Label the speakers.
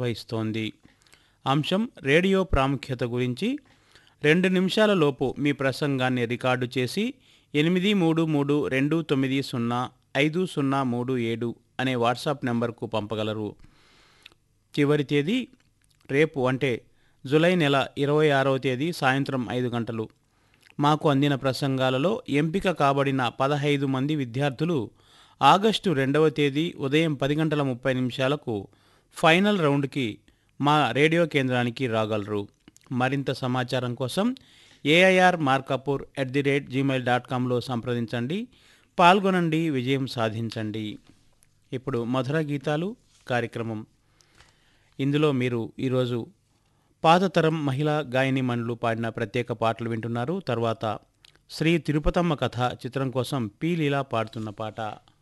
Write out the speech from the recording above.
Speaker 1: నిర్వహిస్తోంది అంశం రేడియో ప్రాముఖ్యత గురించి రెండు నిమిషాల లోపు మీ ప్రసంగాన్ని రికార్డు చేసి ఎనిమిది మూడు మూడు రెండు తొమ్మిది సున్నా ఐదు సున్నా మూడు ఏడు అనే వాట్సాప్ నెంబర్కు పంపగలరు చివరి తేదీ రేపు అంటే జూలై నెల ఇరవై ఆరవ తేదీ సాయంత్రం ఐదు గంటలు మాకు అందిన ప్రసంగాలలో ఎంపిక కాబడిన పదహైదు మంది విద్యార్థులు ఆగస్టు రెండవ తేదీ ఉదయం పది గంటల ముప్పై నిమిషాలకు ఫైనల్ రౌండ్కి మా రేడియో కేంద్రానికి రాగలరు మరింత సమాచారం కోసం AIR Markapur at the rate gmail dot కామ్లో సంప్రదించండి పాల్గొనండి విజయం సాధించండి ఇప్పుడు మధుర గీతాలు కార్యక్రమం ఇందులో మీరు ఈరోజు పాతతరం మహిళా గాయని మనులు పాడిన ప్రత్యేక పాటలు వింటున్నారు తర్వాత శ్రీ తిరుపతమ్మ కథ చిత్రం కోసం పి లీలా పాడుతున్న పాట